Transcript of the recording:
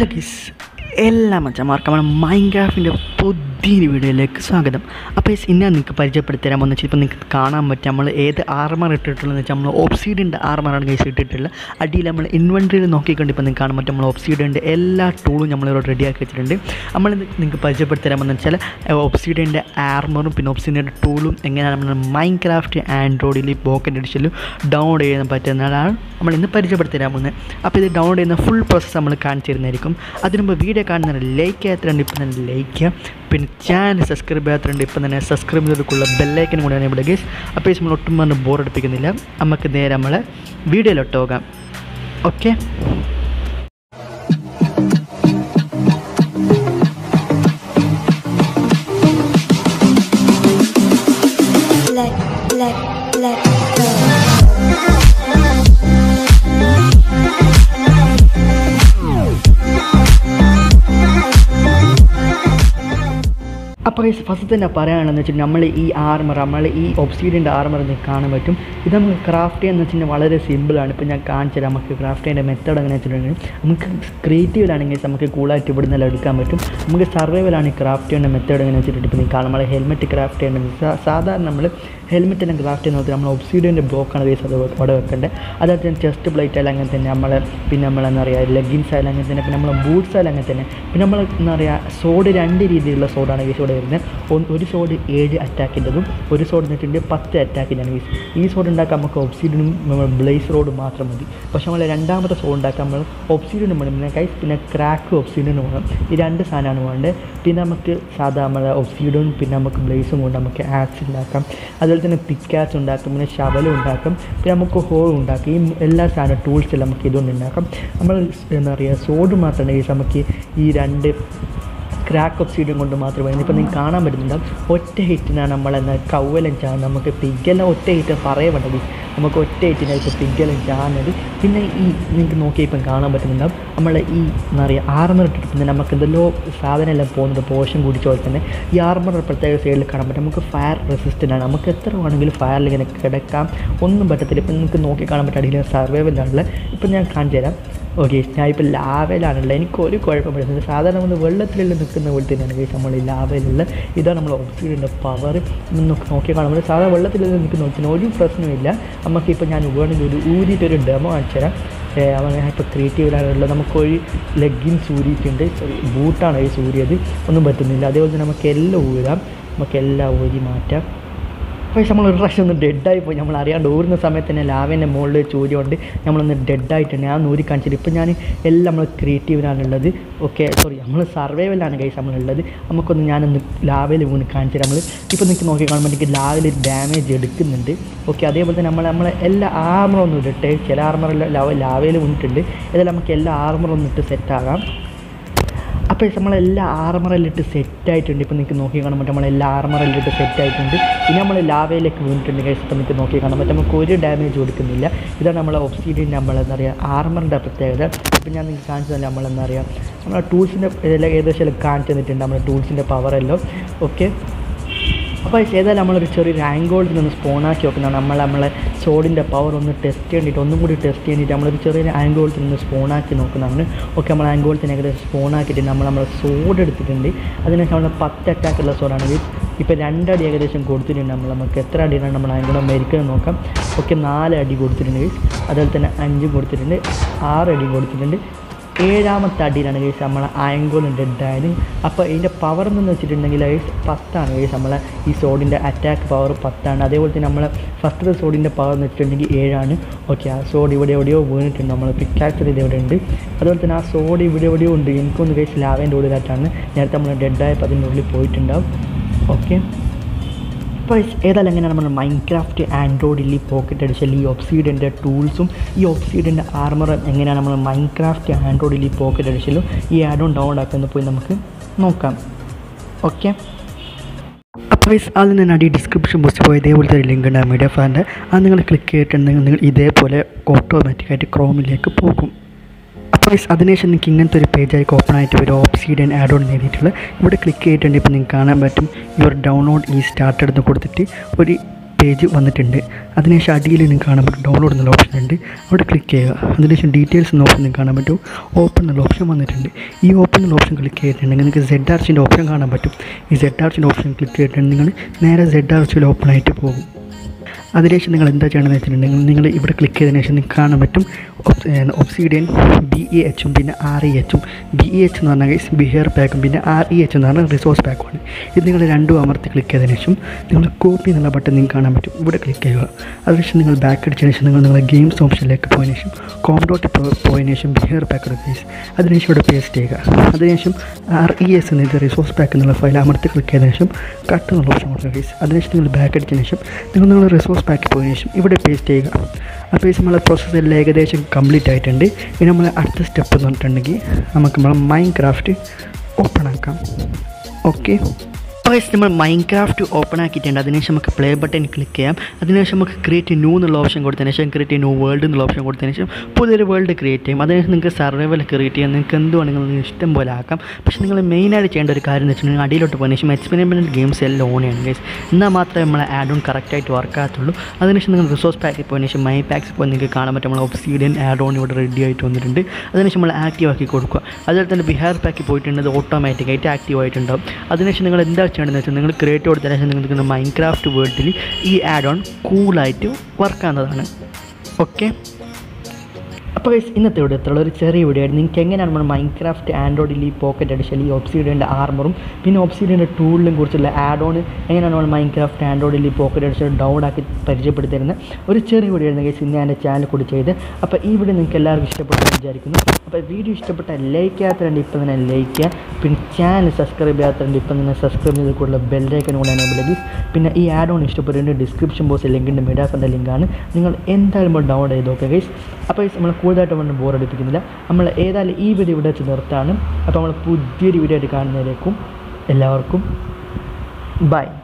Hello ഗീസ് എല്ലാ മച്ചന്മാർക്കും നമ്മുടെ മൈൻക്രാഫ്റ്റിൻ്റെ പുതിയൊരു വീഡിയോയിലേക്ക് സ്വാഗതം അപ്പോൾ ഗൈസ് ഇന്ന് ഞാൻ നിങ്ങൾക്ക് പരിചയപ്പെടുത്തി തരാൻ പോകുന്നത് വെച്ചാൽ ഇപ്പോൾ നിങ്ങൾക്ക് കാണാൻ പറ്റും നമ്മൾ ഏത് ആർമർ ഇട്ടിട്ടുള്ളതെന്ന് വെച്ചാൽ നമ്മൾ ഓപ്സീഡിൻ്റെ ആർമറാണ് ഗൈസ് ഇട്ടിട്ടുള്ളത് അടിയിൽ നമ്മൾ ഇൻവെൻട്രിയിൽ നോക്കിക്കൊണ്ട് ഇപ്പോൾ നിങ്ങൾക്ക് കാണാൻ പറ്റും നമ്മൾ ഓപ്സീഡിൻ്റെ എല്ലാ ടൂളും നമ്മളിവിടെ റെഡിയാക്കി വെച്ചിട്ടുണ്ട് നമ്മൾ ഇന്ന് നിങ്ങൾക്ക് പരിചയപ്പെടുത്തി തരാൻ പോകുന്നത് വെച്ചാൽ ഓപ്സീഡിൻ്റെ ആർമറും പിന്നെ ഓപ്സീഡിൻ്റെ ടൂളും എങ്ങനെയാണ് നമ്മൾ മൈൻക്രാഫ്റ്റ് ആൻഡ്രോയിഡിൽ പോക്കറ്റ് എഡിഷനിലും ഡൗൺലോഡ് ചെയ്യാൻ പറ്റുന്നതാണ് നമ്മൾ ഇന്ന് പരിചയപ്പെടുത്തി തരാൻ പോകുന്നത് അപ്പോൾ ഇത് ഡൗൺലോഡ് ചെയ്യുന്ന ഫുൾ പ്രോസസ്സ് നമ്മൾ കാണിച്ചു തരുന്നതായിരിക്കും അതിനുമുമ്പ് വീഡിയോ കാണുന്ന ലൈക്ക് ചെയ്യാത്തതുണ്ട് ഇപ്പം തന്നെ ലൈക്ക് ചെയ്യുക പിന്നെ ചാനൽ സബ്സ്ക്രൈബ് ചെയ്യാത്തതുണ്ട് ഇപ്പം തന്നെ സബ്സ്ക്രൈബ് ചെയ്തിട്ടുള്ള ബെല്ലൈക്കനും കൂടെ ഇവിടെ ഗേസ് അപ്പോൾ ഈ നമ്മൾ ഒട്ടും പറഞ്ഞ് ബോറടിപ്പിക്കുന്നില്ല നമുക്ക് നേരെ നമ്മളെ വീഡിയോയിലോട്ട് പോകാം okay let let let go. അപ്പോൾ ഗൈസ് ഫസ്റ്റ് തന്നെ പറയുകയാണെന്ന് വെച്ചാൽ നമ്മൾ ഈ ആർമർ നമ്മൾ ഈ ഒബ്സീഡിയൻ്റെ ആർമർ നിങ്ങൾക്ക് കാണാൻ പറ്റും ഇത് നമുക്ക് ക്രാഫ്റ്റ് ചെയ്യാന്ന് വെച്ചാൽ വളരെ സിമ്പിളാണ് ഇപ്പോൾ ഞാൻ കാണിച്ചു തരാം നമുക്ക് ക്രാഫ്റ്റ് ചെയ്യേണ്ട മെത്തേഡ് എങ്ങനെ വെച്ചിട്ടുണ്ടെങ്കിൽ നമുക്ക് ക്രിയേറ്റീവിലാണെങ്കിൽ നമുക്ക് കൂളായിട്ട് ഇവിടെ നിന്നെല്ലാം എടുക്കാൻ പറ്റും നമുക്ക് സർവൈവലാണ് ഈ ക്രാഫ്റ്റ് ചെയ്യേണ്ട മെത്തേഡ് എങ്ങനെ വെച്ചിട്ട് ഇപ്പോൾ നിങ്ങൾ നമ്മൾ ഹെൽമെറ്റ് ക്രാഫ്റ്റ് ചെയ്യേണ്ടത് സാ- സാധാരണ നമ്മൾ ഹെൽമെറ്റ് എല്ലാം ക്രാഫ്റ്റ് ചെയ്യുന്നത് നമ്മൾ ഒബ്സീഡിയൻ്റെ ബ്ലോക്കാണ് ഗൈസ് അത് അവിടെ വെക്കേണ്ടത് അതായത് ചെസ്റ്റ് പ്ലേറ്റ് ആയാലും അങ്ങനെ തന്നെ നമ്മൾ പിന്നെ നമ്മൾ എന്താ പറയുക ലെഗിൻസ് ആയാലും അങ്ങനെ തന്നെ പിന്നെ നമ്മൾ ബൂട്ട്സ് ആയാലും അങ്ങനെ തന്നെ പിന്നെ നമ്മൾ എന്താ പറയുക സോഡ് രണ്ട് രീതിയിലുള്ള സോഡാണ് ഗൈസ് ഇവിടെ വരുന്നത് ഒന്ന് ഒരു സോഡ് ഏഴ് അറ്റാക്കിൻ്റെതും ഒരു സോഡ് എന്നിട്ടുണ്ട് പത്ത് അറ്റാക്കിൻ്റെയാണ് ഗൈസ് ഈ സോഡ് ഉണ്ടാക്കാൻ നമുക്ക് ഒബ്സീഡിനും ബ്ലേസ് റോഡ് മാത്രം മതി പക്ഷേ നമ്മൾ രണ്ടാമത്തെ സോഡ് ഉണ്ടാക്കാൻ നമ്മൾ ഒബ്സീഡിനും വേണം പിന്നെ കൈസ് പിന്നെ ക്രാക്ക് ഒബ്സീഡിനും വേണം ഈ രണ്ട് സാധനമാണ് വേണ്ടത് പിന്നെ നമുക്ക് സാധാ നമ്മളെ ഒബ്സീഡും പിന്നെ നമുക്ക് ബ്ലേസും കൊണ്ട് നമുക്ക് ആക്സ് ഉണ്ടാക്കാം അതുപോലെ തന്നെ പിക്കാസ് ഉണ്ടാക്കും പിന്നെ ശവലും ഉണ്ടാക്കാം പിന്നെ നമുക്ക് ഹോൾ ഉണ്ടാക്കാം ഈ എല്ലാ സാധനം ടൂൾസ് എല്ലാം നമുക്ക് ഇതുകൊണ്ട് ഉണ്ടാക്കാം നമ്മൾ എന്താ പറയുക സോഡ് മാത്രമല്ല ഈ നമുക്ക് ഈ രണ്ട് ക്രാക്ക് ഒബ്സീഡിയം കൊണ്ട് മാത്രമേ ഇപ്പം നിങ്ങൾക്ക് കാണാൻ പറ്റുന്നുണ്ടാവും ഒറ്റ ഹിറ്റിനാണ് നമ്മളെന്താ കൗവലം ചാൻ നമുക്ക് പിഗ്ഗെല്ലാം ഒറ്റ ഹിറ്റ് പറയപ്പെട്ടത് നമുക്ക് ഒറ്റ ഹിറ്റിനാണ് ഇപ്പോൾ പിഗ്ഗെല്ലാം ചാന്നത് പിന്നെ ഈ നിങ്ങൾക്ക് നോക്കിയാൽ ഇപ്പം കാണാൻ പറ്റുന്നുണ്ടാവും നമ്മളെ ഈ എന്താ പറയുക ആർമർ ഇട്ടിട്ട് പിന്നെ നമുക്ക് എന്തെല്ലോ സാധനം എല്ലാം പോകുന്നുണ്ട് പോഷൻ കുടിച്ച പോലെ തന്നെ ഈ ആർമർ പ്രത്യേക സൈഡിൽ കാണാൻ പറ്റും നമുക്ക് ഫയർ റെസിസ്റ്റൻ്റ് ആണ് നമുക്ക് എത്ര വേണമെങ്കിലും ഫയറിൽ ഇങ്ങനെ കിടക്കാം ഒന്നും പറ്റത്തില്ല ഇപ്പം നിങ്ങൾക്ക് നോക്കി കാണാൻ പറ്റും അടിയിൽ സർവൈവലാണുള്ളത് ഇപ്പം ഞാൻ കാണിച്ചു തരാം ഓക്കെ ഞാൻ ഇപ്പോൾ ലാവയിലാണുള്ളത് എനിക്ക് ഒരു കുഴപ്പം പറ്റുന്നത് സാധാരണ നമ്മൾ വെള്ളത്തിലുള്ള നിൽക്കുന്ന പോലെ തന്നെയാണ് കേസ് നമ്മൾ ഈ ലാവയിലുള്ള ഇതാണ് നമ്മൾ ഓക്സിജൻ്റെ പവർ നമുക്ക് നോക്കി കാണുമ്പോൾ സാധാരണ വെള്ളത്തിൽ നിൽക്കുന്ന പോലെ തന്നെ ഒരു പ്രശ്നമില്ല നമുക്കിപ്പോൾ ഞാൻ വേണമെങ്കിൽ ഒരു ഊരിയിട്ടൊരു ഡെമോ കാണിച്ചു തരാം ഏ, അവൻ ഞാൻ ഇപ്പോൾ ക്രിയേറ്റീവിലാണുള്ളത് നമുക്കൊരു ലെഗിൻസ് ഊരിയിട്ടുണ്ട് സോറി ബൂട്ടാണ് ഈ ഊരിയത് ഒന്നും പറ്റുന്നില്ല അതേപോലെ തന്നെ നമുക്ക് എല്ലാം ഊരാം നമുക്ക് എല്ലാം ഊരി മാറ്റാം പക്ഷേ നമ്മൾ ഒരു പ്രാവശ്യം ഒന്ന് ഡെഡായി പോയി നമ്മൾ അറിയാണ്ട് ഊരുന്ന സമയത്ത് തന്നെ ലാവേൻ്റെ മുകളിൽ ചൂരി കൊണ്ട് നമ്മളൊന്ന് ഡെഡായിട്ടുണ്ട് ഞാൻ ഊരി കാണിച്ചിട്ട് ഇപ്പം ഞാൻ എല്ലാം നമ്മൾ ക്രിയേറ്റീവിലാണുള്ളത് ഓക്കെ സോറി നമ്മൾ സർവൈവലാണ് കൈസ് നമ്മളുള്ളത് നമുക്കൊന്ന് ഞാനൊന്ന് ലാവയിൽ വീണ് കാണിച്ചു തരാം നമ്മൾ ഇപ്പോൾ നിങ്ങൾക്ക് നോക്കി കാണുമ്പോൾ എനിക്ക് ലാവിൽ ഡാമേജ് എടുക്കുന്നുണ്ട് ഓക്കെ അതേപോലെ തന്നെ നമ്മൾ നമ്മളെ എല്ലാ ആർമറൊന്നും ഇട്ടിട്ട് ചില ആർമറെല്ലാം ലാവ ലാവയിൽ വീണിട്ടുണ്ട് ഇതെല്ലാം നമുക്ക് എല്ലാ ആർമറൊന്നും ഇട്ട് സെറ്റാകാം അപ്പോൾ നമ്മളെല്ലാം ആർമറെല്ലിട്ട് സെറ്റായിട്ടുണ്ട് ഇപ്പോൾ നിങ്ങൾക്ക് നോക്കി കാണാൻ പറ്റും നമ്മളെല്ലാം ആർമറെല്ലിട്ട് സെറ്റായിട്ടുണ്ട് ഇനി നമ്മൾ ലാവയിലേക്ക് വീണിട്ടുണ്ട് കഴിച്ച് ഇപ്പോൾ നിങ്ങൾക്ക് നോക്കി കാണാൻ പറ്റും നമുക്ക് ഒരു ഡാമേജ് കൊടുക്കുന്നില്ല ഇതാണ് നമ്മളെ ഒബ്സീഡിയൻ നമ്മൾ എന്താ പറയുക ആർമറിൻ്റെ പ്രത്യേകത ഇപ്പം ഞാൻ നിങ്ങൾക്ക് കാണിച്ചു തന്നെ നമ്മൾ എന്താ പറയുക നമ്മളെ ടൂൾസിൻ്റെ ഇതെല്ലാം ഏകദേശം എല്ലാം കാണിച്ചു തന്നിട്ടുണ്ട് നമ്മുടെ ടൂൾസിൻ്റെ പവറെല്ലാം ഓക്കെ അപ്പോൾ ഏതായാലും നമ്മളൊരു ചെറിയൊരു ആംഗോളിൽ നിന്ന് സ്പോണാക്കി വെക്കുന്നതാണ് നമ്മൾ നമ്മളെ സോഡിൻ്റെ പവർ ഒന്ന് ടെസ്റ്റ് ചെയ്തിട്ട് ഒന്നും കൂടി ടെസ്റ്റ് ചെയ്തിട്ട് നമ്മളൊരു ചെറിയൊരു ആംഗോളിൽ നിന്ന് സ്പോണാക്കി നോക്കുന്നതാണ് ഓക്കെ നമ്മൾ ആംഗോളത്തിന് ഏകദേശം സ്പോണാക്കിയിട്ട് നമ്മൾ നമ്മളെ സോഡ് എടുത്തിട്ടുണ്ട് അതിനൊക്കെ നമ്മൾ പത്ത് അറ്റാക്കുള്ള സോഡാണ് ഇത് ഇപ്പോൾ രണ്ടടി ഏകദേശം കൊടുത്തിട്ടുണ്ട് നമ്മൾ നമുക്ക് എത്ര അടിയാണ് നമ്മൾ ആംഗോളം മരിക്കുന്നത് നോക്കാം ഓക്കെ നാല് അടി കൊടുത്തിട്ടുണ്ട് guys. അതുപോലെ തന്നെ അഞ്ചും കൊടുത്തിട്ടുണ്ട് ആറ് അടി കൊടുത്തിട്ടുണ്ട് ഏഴാമത്തെ അടിയിലാണ് കേസ് നമ്മളെ ആംഗോളും ഡെഡായത് അപ്പോൾ ഇതിൻ്റെ പവർ എന്ന് വെച്ചിട്ടുണ്ടെങ്കിൽ കേസ് പത്താണ് കേസ് നമ്മളെ ഈ സോഡിൻ്റെ അറ്റാക്ക് പവർ പത്താണ് അതേപോലെ തന്നെ നമ്മളെ ഫസ്റ്റത്തെ സോഡിൻ്റെ പവർ എന്ന് വെച്ചിട്ടുണ്ടെങ്കിൽ ഏഴാണ് ഓക്കെ ആ സോഡ് ഇവിടെ എവിടെയോ വീണിട്ടുണ്ട് നമ്മൾ പിക്കാക്ചർ ചെയ്ത് ഇവിടെ ഉണ്ട് അതുപോലെ തന്നെ ആ സോഡ് ഇവിടെ എവിടെയോ ഉണ്ട് എനിക്കൊന്ന് കേസ് ലാവേൻ്റെ ഉള്ളിലായിട്ടാണ് നേരത്തെ നമ്മൾ ഡെഡായപ്പോൾ അതിൻ്റെ ഉള്ളിൽ പോയിട്ടുണ്ടാവും ഓക്കെ അപ്പോൾ ഏതായാലും എങ്ങനെയാണ് നമ്മൾ മൈൻക്രാഫ്റ്റ് ആൻഡ്രോയിഡിൽ ഈ പോക്കറ്റ് അടിച്ചാൽ ഈ ഒബ്സീഡിൻ്റെ ടൂൾസും ഈ ഒബ്സീഡിൻ്റെ ആർമറും എങ്ങനെയാണ് നമ്മൾ മൈൻക്രാഫ്റ്റ് ആൻഡ്രോയിഡിൽ ഈ പോക്കറ്റ് അടിച്ചാലും ഈ ആഡ് ഓൺ ഡൗൺലോഡ് ആക്കുന്നത് പോയി നമുക്ക് നോക്കാം ഓക്കെ അപ്പോൾ അതിൽ നിന്ന് അടി ഡിസ്ക്രിപ്ഷൻ ബോക്സിൽ പോയി ഇതേപോലത്തെ ഒരു ലിങ്ക് ഉണ്ടാകും മീഡിയ ഫാൻ്റെ അത് നിങ്ങൾ ക്ലിക്ക് ചെയ്തിട്ടുണ്ടെങ്കിൽ നിങ്ങൾ ഇതേപോലെ ഓട്ടോമാറ്റിക്കായിട്ട് ക്രോമിലേക്ക് പോകും അപ്പോൾ അതിനുശേഷം നിങ്ങൾക്ക് ഇങ്ങനത്തെ ഒരു പേജായിരിക്കും ഓപ്പൺ ആയിട്ട് വരും ഓപ്സീഡിയൻ ആഡ് ഓൺ എഴുതിയിട്ടുള്ളത് ഇവിടെ ക്ലിക്ക് ചെയ്തിട്ടുണ്ടെങ്കിൽ ഇപ്പോൾ നിങ്ങൾക്ക് കാണാൻ പറ്റും യുവർ ഡൗൺലോഡ് ഈ സ്റ്റാർട്ട് എടുത്ത് കൊടുത്തിട്ട് ഒരു പേജ് വന്നിട്ടുണ്ട് അതിനുശേഷം അടിയിൽ നിങ്ങൾക്ക് കാണാൻ പറ്റും ഡൗൺലോഡ് എന്നുള്ള ഓപ്ഷൻ ഉണ്ട് അവിടെ ക്ലിക്ക് ചെയ്യുക അതിനുശേഷം ഡീറ്റെയിൽസ് എന്ന ഓപ്ഷൻ നിങ്ങൾക്ക് കാണാൻ പറ്റും ഓപ്പൺ എന്നുള്ള ഓപ്ഷൻ വന്നിട്ടുണ്ട് ഈ ഓപ്പൺ എന്നുള്ള ഓപ്ഷൻ ക്ലിക്ക് ചെയ്തിട്ടുണ്ടെങ്കിൽ നിങ്ങൾക്ക് സെഡ് ആർച്ചിൻ്റെ ഓപ്ഷൻ കാണാൻ പറ്റും ഈ സെഡ് ആർച്ചിൻ്റെ ഓപ്ഷൻ ക്ലിക്ക് ചെയ്തിട്ടുണ്ടെങ്കിൽ നിങ്ങൾ നേരെ സെഡ് ആർച്ചിൽ ഓപ്പൺ ആയിട്ട് പോകും അതിനുശേഷം നിങ്ങൾ എന്താ ചെയ്യണമെന്ന് വെച്ചിട്ടുണ്ടെങ്കിൽ നിങ്ങൾ ഇവിടെ ക്ലിക്ക് ചെയ്തതിനു ശേഷം നിങ്ങൾക്ക് കാണാൻ പറ്റും ഒബ്സീഡിയൻ ബി ഇ എച്ചും പിന്നെ ആർ ഇ എച്ചും ബി ഇ എച്ച് എന്ന് പറഞ്ഞാൽ ഗൈസ് ബിഹെയർ പാക്കും പിന്നെ ആർ ഇ എച്ച് എന്ന് പറഞ്ഞാൽ റിസോഴ്സ് പാക്കുമാണ് ഇത് നിങ്ങൾ രണ്ടും അമർത്തി ക്ലിക്ക് ചെയ്തതിനു ശേഷം നിങ്ങൾ കോപ്പി എന്നുള്ള ബട്ടൺ നിങ്ങൾക്ക് കാണാൻ പറ്റും ഇവിടെ ക്ലിക്ക് ചെയ്യുക അതിനുശേഷം നിങ്ങൾ ബാക്ക് അടിച്ചതിന് ശേഷം നിങ്ങൾ നിങ്ങളുടെ ഗെയിംസ് ഓപ്ഷനിലേക്ക് പോയതിനു ശേഷം കോം ഡോട്ട് പോയതിനു ശേഷം ബിഹെയർ പാക്ക് എടുക്കുക ഗൈസ് അതിനുശേഷം ഇവിടെ പേസ്റ്റ് ചെയ്യുക അതിനുശേഷം ആർ ഇ എസ് എന്ന ഇത് റിസോഴ്സ് പാക്ക് എന്നുള്ള ഫയൽ അമർത്തി ക്ലിക്ക് ചെയ്തതിനു ശേഷം കട്ട് എന്നുള്ള ഓപ്ഷൻ കൊടുക്കുക ഗൈസ് അതിനുശേഷം നിങ്ങൾ ബാക്ക് അടിച്ചതിന് ശേഷം നിങ്ങൾ നിങ്ങളുടെ റിസോഴ്സ് പാക്ക് പോയതിനു ശേഷം ഇവിടെ പേസ്റ്റ് ചെയ്യുക അപ്പോൾ ഈ നമ്മളെ പ്രോസസ്സ് എല്ലാം ഏകദേശം കംപ്ലീറ്റ് ആയിട്ടുണ്ട് ഇനി നമ്മൾ അടുത്ത സ്റ്റെപ്പ് എന്ന് പറഞ്ഞിട്ടുണ്ടെങ്കിൽ നമുക്ക് നമ്മളെ മൈൻഡ് ക്രാഫ്റ്റ് ഓപ്പൺ ആക്കാം ഓക്കെ അപ്പോൾ നമ്മൾ മൈൻഡ് ക്രാഫ്റ്റ് ഓപ്പൺ ആക്കിയിട്ടുണ്ട് അതിനുശേഷം നമുക്ക് പ്ലേ ബട്ടൺ ക്ലിക്ക് ചെയ്യാം അതിനുശേഷം നമുക്ക് ക്രിയേറ്റ് ന്യൂ എന്നുള്ള ഓപ്ഷൻ കൊടുത്തതിന് ശേഷം ക്രിയേറ്റ് ന്യൂ വേൾഡ് എന്നുള്ള ഓപ്ഷൻ കൊടുത്തതിന് ശേഷം പുതിയൊരു വേൾഡ് ക്രിയേറ്റ് ചെയ്യും അതിനുശേഷം നിങ്ങൾക്ക് സർവൈവൽ ക്രിയേറ്റ് ചെയ്യാം നിങ്ങൾക്ക് എന്ത് വേണമെങ്കിലും നിങ്ങൾക്ക് ഇഷ്ടം പോലെ ആക്കാം പക്ഷേ നിങ്ങൾ മെയിനായിട്ട് ചെയ്യേണ്ട ഒരു കാര്യം എന്ന് വെച്ചിട്ടുണ്ടെങ്കിൽ അടിയിലോട്ട് പോയതിന് ശേഷം എക്സ്പെരിമെൻറ്റ് ഗെയിംസ് എല്ലാം ഓൺ ചെയ്യണം ഗൈസ് എന്നാൽ മാത്രമേ നമ്മളെ ആഡ് ഓൺ കറക്റ്റായിട്ട് വർക്ക് ആകത്തുള്ളൂ അതിനുശേഷം നിങ്ങൾ റിസോഴ്സ് പാക്കിൽ പോയതിന് ശേഷം മൈ പാക്സ് പോയി നിങ്ങൾക്ക് കാണാൻ പറ്റും നമ്മൾ ഒബ്സീഡിയൻ ആഡ് ഓൺ ഇവിടെ റെഡി ആയിട്ട് വന്നിട്ടുണ്ട് അതിനുശേഷം നമ്മൾ ആക്റ്റീവ് ആക്കി കൊടുക്കുക അതുപോലെ തന്നെ ബിഹാർ പാക്കിൽ പോയിട്ടുള്ളത് ഓട്ടോമാറ്റിക്കായിട്ട് ആക്റ്റീവ് ആയിട്ടുണ്ടാവും അതിനുശേഷം നിങ്ങൾ എന്താ ചെയ്യേണ്ടതെന്ന് വെച്ചാൽ നിങ്ങൾ ക്രിയേറ്റ് കൊടുത്തതിന് ശേഷം നിങ്ങൾക്ക് മൈൻഡ് ക്രാഫ്റ്റ് വേൾഡിൽ ഈ ആഡ് ഓൺ കൂളായിട്ട് വർക്ക് ആകുന്നതാണ് ഓക്കെ അപ്പോൾ guys, ഇന്നത്തെ വീഡിയോ എത്തുള്ള ഒരു ചെറിയ വീഡിയോ ആയിരുന്നു നിങ്ങൾക്ക് എങ്ങനെയാണ് നമ്മൾ മൈൻഡ് ക്രാഫ്റ്റ് ആൻഡ്രോയിഡിൽ ഈ പോക്കറ്റ് അഡിഷൻ ഈ ഒബ്സീഡിയൻ്റെ ആർമറും പിന്നെ ഒബ്സീഡിയൻ്റെ ടൂളിലും കുറിച്ചുള്ള ആഡ് ഓൺ എങ്ങനെയാണ് നമ്മൾ മൈൻഡ് ക്രാഫ്റ്റ് ആൻഡ്രോയിഡിൽ ഈ പോക്കറ്റ് അഡിഷൻ ഡൗൺ ആക്കി പരിചയപ്പെടുത്തി തരുന്ന ഒരു ചെറിയ വീഡിയോ ആയിരുന്നു ഗൈസ് ഇന്ന് എൻ്റെ ചാനൽ കൂടി ചെയ്ത് അപ്പോൾ ഈ വീഡിയോ നിങ്ങൾക്ക് എല്ലാവർക്കും ഇഷ്ടപ്പെട്ടെന്ന് വിചാരിക്കുന്നു അപ്പോൾ വീഡിയോ ഇഷ്ടപ്പെട്ടാൽ ലൈക്ക് ചെയ്യാത്തതുണ്ട് ഇപ്പം തന്നെ ലൈക്ക് ചെയ്യുക പിന്നെ ചാനൽ സബ്സ്ക്രൈബ് ചെയ്യാത്തതുണ്ട് ഇപ്പം തന്നെ സബ്സ്ക്രൈബ് ചെയ്ത് കൂടുതൽ ബെല്ലൈക്കൻ കൂടെ എനേബിൾ ചെയ്ത് പിന്നെ ഈ ആഡ് ഓൺ ഇഷ്ടപ്പെട്ടിട്ടുണ്ട് ഡിസ്ക്രിപ്ഷൻ ബോക്സിൽ ലിങ്കിൻ്റെ മിഡാഫിൻ്റെ ലിങ്കാണ് നിങ്ങൾ എന്തായാലും ഡൗൺലോഡ് ചെയ്ത് നോക്കുക ഗൈസ് അപ്പോൾ ഗൈസ് നമ്മൾ കൂടുതലായിട്ട് നമ്മൾ ബോർ അടിപ്പിക്കുന്നില്ല നമ്മൾ ഏതായാലും ഈ വീഡിയോ ഇവിടെ വെച്ച് നിർത്താണ് അപ്പോൾ നമ്മൾ പുതിയൊരു വീഡിയോ ആയിട്ട് കാണുന്നതിലേക്കും എല്ലാവർക്കും ബൈ